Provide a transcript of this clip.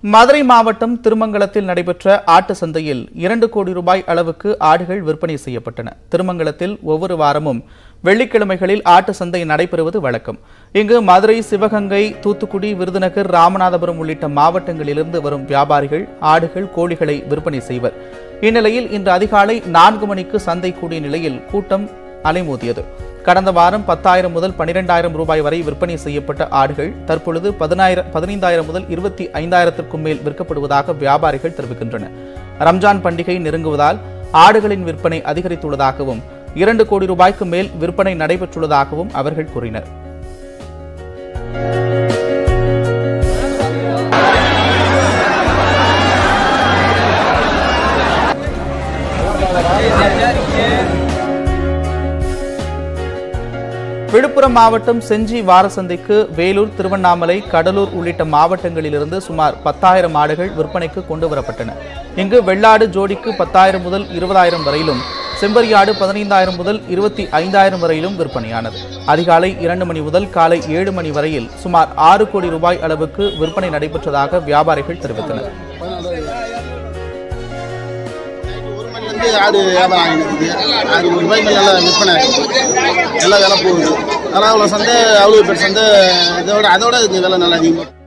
மதுரை மாவட்டம் திருமங்கலத்தில் நடைபெற்ற ஆட்டு சந்தையில் இரண்டு கோடி ரூபாய் அளவுக்கு ஆடுகள் விற்பனை செய்யப்பட்டன திருமங்கலத்தில் ஒவ்வொரு வாரமும் வெள்ளிக்கிழமைகளில் ஆட்டு சந்தை நடைபெறுவது வழக்கம் இங்கு மதுரை சிவகங்கை தூத்துக்குடி விருதுநகர் ராமநாதபுரம் உள்ளிட்ட மாவட்டங்களிலிருந்து வரும் வியாபாரிகள் ஆடுகள் கோழிகளை விற்பனை செய்வர் இந்நிலையில் இன்று அதிகாலை நான்கு மணிக்கு சந்தை கூடிய நிலையில் கூட்டம் அலைமோதியது கடந்த வாரம் பத்தாயிரம் முதல் பனிரெண்டாயிரம் ரூபாய் வரை விற்பனை செய்யப்பட்ட ஆடுகள் தற்பொழுது பதினாயிரம் பதினைந்தாயிரம் முதல் இருபத்தி ஐந்தாயிரத்திற்கும் மேல் விற்கப்படுவதாக வியாபாரிகள் தெரிவிக்கின்றனர் ரம்ஜான் பண்டிகை நெருங்குவதால் ஆடுகளின் விற்பனை அதிகரித்துள்ளதாகவும் இரண்டு கோடி ரூபாய்க்கு மேல் விற்பனை நடைபெற்றுள்ளதாகவும் அவர்கள் கூறினர் விழுப்புரம் மாவட்டம் செஞ்சி வாரசந்தைக்கு வேலூர் திருவண்ணாமலை கடலூர் உள்ளிட்ட மாவட்டங்களிலிருந்து சுமார் பத்தாயிரம் ஆடுகள் விற்பனைக்கு கொண்டு வரப்பட்டன இங்கு வெள்ளாடு ஜோடிக்கு பத்தாயிரம் முதல் இருபதாயிரம் வரையிலும் செம்பரியாடு பதினைந்தாயிரம் முதல் இருபத்தி ஐந்தாயிரம் வரையிலும் விற்பனையானது அதிகாலை இரண்டு மணி முதல் காலை ஏழு மணி வரையில் சுமார் ஆறு கோடி ரூபாய் அளவுக்கு விற்பனை நடைபெற்றதாக வியாபாரிகள் தெரிவித்தனர் ஒரு மணிலேருந்து ஆடு வியாபாரம் ஆகிட்டு ஆறு கோடி ரூபாய் மேலே நல்லா விற்பனை ஆகுது நல்லா விலை போகுது ஆனால் அவ்வளோ சந்தை அவ்வளோ பேர் சந்தை இதோட அதோட இந்த விலை நல்லா அதிகமாக